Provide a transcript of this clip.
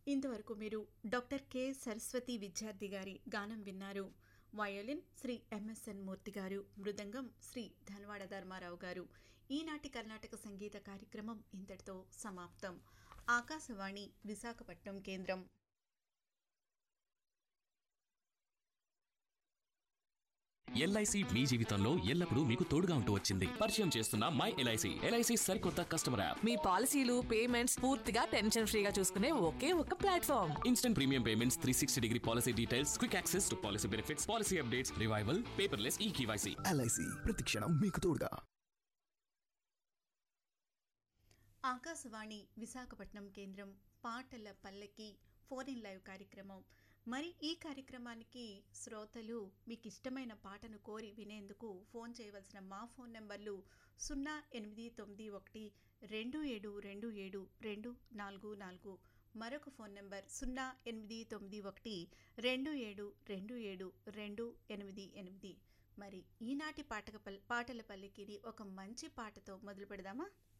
ఇంతవరకు మీరు doctor K Saraswati విద్యార్థి గారి గానం విన్నారు వయోలిన్ శ్రీ ఎంఎస్ఎన్ మూర్తి గారు మృదంగం శ్రీ ధన్వాడ ధర్మారావు గారు ఈనాటి కర్ణాటక సంగీత కార్యక్రమం ఇంతటితో సమాప్తం ఆకాశవాణి విశాఖపట్నం కేంద్రం ఎల్ఐసి మీ జీవితంలో ఎల్లప్పుడూ మీకు తోడుగా ఉంటూ వచ్చింది పరిచయం చేస్తున్న మై ఎల్ఐసి ఎల్ఐసి సరికొత్త కస్టమర్ యాప్ మీ పాలసీలు పేమెంట్స్ పూర్తిగా టెన్షన్ ఫ్రీగా చూసుకునే ఒకే ఒక platform instant premium payments three sixty degree policy details quick access to policy benefits policy updates revival paperless e KYC LIC ప్రతిక్షణం మీకు తోడుగా ఆకాశవాణి విశాఖపట్నం కేంద్రం పాటల పల్లకి ఫోన్ ఇన్ లైవ్ కార్యక్రమం మరి ఈ కార్యక్రమానికి శ్రోతలు మీకు ఇష్టమైన పాటను కోరి వినేందుకు ఫోన్ చేయవలసిన మా ఫోన్ నెంబర్లు సున్నా ఎనిమిది తొమ్మిది ఒకటి రెండు ఏడు రెండు ఏడు రెండు నాలుగు నాలుగు మరొక ఫోన్ నెంబర్ సున్నా ఎనిమిది తొమ్మిది ఒకటి రెండు ఏడు రెండు ఏడు రెండు ఎనిమిది ఎనిమిది మరి ఈనాటి పాటక పల్ పాటల పల్లికిని ఒక మంచి పాటతో మొదలు పెడదామా